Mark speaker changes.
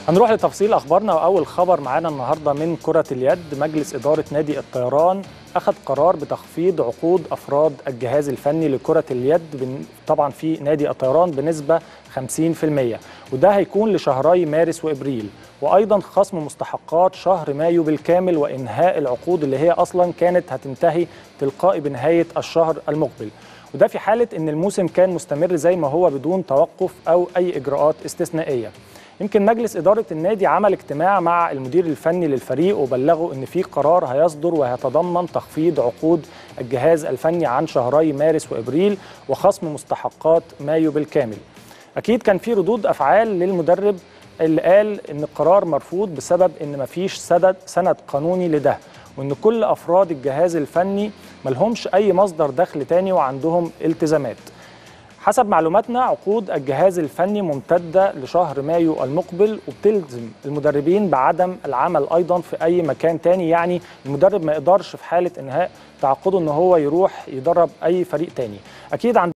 Speaker 1: هنروح لتفصيل اخبارنا واول خبر معانا النهارده من كره اليد مجلس اداره نادي الطيران اخذ قرار بتخفيض عقود افراد الجهاز الفني لكره اليد بن- طبعا في نادي الطيران بنسبه 50% وده هيكون لشهري مارس وابريل وايضا خصم مستحقات شهر مايو بالكامل وانهاء العقود اللي هي اصلا كانت هتنتهي تلقائي بنهايه الشهر المقبل وده في حاله ان الموسم كان مستمر زي ما هو بدون توقف او اي اجراءات استثنائيه يمكن مجلس إدارة النادي عمل اجتماع مع المدير الفني للفريق وبلغوا إن في قرار هيصدر وهيتضمن تخفيض عقود الجهاز الفني عن شهري مارس وإبريل وخصم مستحقات مايو بالكامل. أكيد كان في ردود أفعال للمدرب اللي قال إن القرار مرفوض بسبب إن مفيش سند سند قانوني لده وإن كل أفراد الجهاز الفني ملهمش أي مصدر دخل تاني وعندهم التزامات. حسب معلوماتنا عقود الجهاز الفني ممتدة لشهر مايو المقبل وبتلزم المدربين بعدم العمل أيضا في أي مكان تاني يعني المدرب ما يقدرش في حالة إنهاء تعاقده إن هو يروح يدرب أي فريق تاني أكيد عند